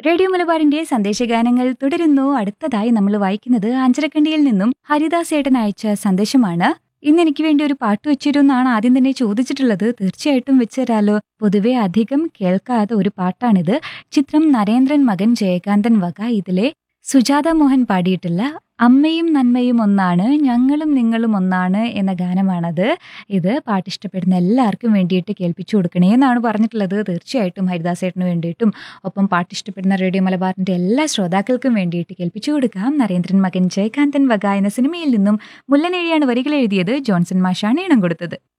radio മലബാറിന്റെ സന്ദേശഗാനങ്ങൾ തുടരുന്നു അടുത്തതായി നമ്മൾ വായിക്കുന്നത് അഞ്ചരക്കണ്ടിയിൽ നിന്നും ഹരിദാസ് ഏട്ടൻ അയച്ച സന്ദേശമാണ് ഇന്ന് എനിക്ക് വേണ്ടി ഒരു പാട്ട് വെച്ചിരുന്നാണ് ആദ്യം തന്നെ ചോദിച്ചിട്ടുള്ളത് തീർച്ചയായിട്ടും വെച്ചുതരാലോ പൊതുവെ അധികം കേൾക്കാത്ത ഒരു പാട്ടാണിത് ചിത്രം നരേന്ദ്രൻ മകൻ ജയകാന്തൻ വക ഇതിലെ സുജാത മോഹൻ പാടിയിട്ടുള്ള അമ്മയും നന്മയും ഒന്നാണ് ഞങ്ങളും നിങ്ങളും ഒന്നാണ് എന്ന ഗാനമാണത് ഇത് പാട്ട് ഇഷ്ടപ്പെടുന്ന എല്ലാവർക്കും വേണ്ടിയിട്ട് കേൾപ്പിച്ചു കൊടുക്കണേ എന്നാണ് പറഞ്ഞിട്ടുള്ളത് തീർച്ചയായിട്ടും ഹരിദാസേട്ടന് വേണ്ടിയിട്ടും ഒപ്പം പാട്ട് ഇഷ്ടപ്പെടുന്ന റേഡിയോ മലബാറിന്റെ എല്ലാ ശ്രോതാക്കൾക്കും വേണ്ടിയിട്ട് കേൾപ്പിച്ചു കൊടുക്കാം നരേന്ദ്രൻ മകൻ ജയകാന്തൻ വക എന്ന സിനിമയിൽ നിന്നും മുല്ലനേഴിയാണ് വരികൾ എഴുതിയത് ജോൺസൺ മാഷാണ് ഈണം കൊടുത്തത്